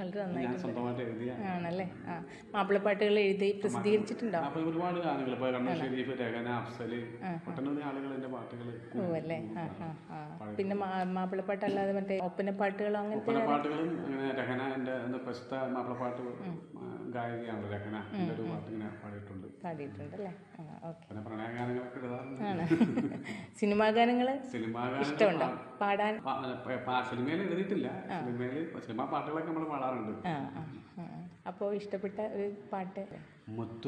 വളരെ നന്നായി ഞാൻ സ്വന്തമായിട്ട് എഴുതിയ ആണല്ലേ ആ മാപ്പിളപ്പാട്ടുകൾ എഴുതി പ്രസിദ്ധീകരിച്ചിട്ടുണ്ടോ അപ്പൊ ഒരുപാട് ഗാനങ്ങൾ ഇപ്പൊ കണ്ണൂർ ഷെരീഫ് രഹന അഫ്സല് ഒട്ടനവധി ആളുകൾ എന്റെ പാട്ടുകൾ ഓ അല്ലേ ആ ആ ആ പിന്നെ മാ- മാപ്പിളപ്പാട്ടല്ലാതെ മറ്റേ ഒപ്പന പാട്ടുകളോ അങ്ങനത്തെ പല പാട്ടുകളും അങ്ങനെ രഹന എന്റെ എന്താ പ്രശസ്ത മാപ്പിളപ്പാട്ട് ഗായികയാണ് രഹന എന്റെ ഒരു പാട്ട് ഇങ്ങനെ പാടിയിട്ടുണ്ട് പാടിയിട്ടുണ്ടല്ലേ ആ ഓക്കെ പിന്നെ പ്രണയഗാനങ്ങളൊക്കെ എഴുതാറുണ്ട് ആണ് സിനിമാ ഗാനങ്ങൾ സിനിമാ ഇഷ്ടമുണ്ടോ പാടാൻ സിനിമയിൽ എഴുതിയിട്ടില്ല സിനിമയിൽ സിനിമാ പാട്ടുകളൊക്കെ നമ്മൾ പാടാറുണ്ട് ആ ആ അപ്പോൾ ഇഷ്ടപ്പെട്ട ഒരു പാട്ട് മുത്തു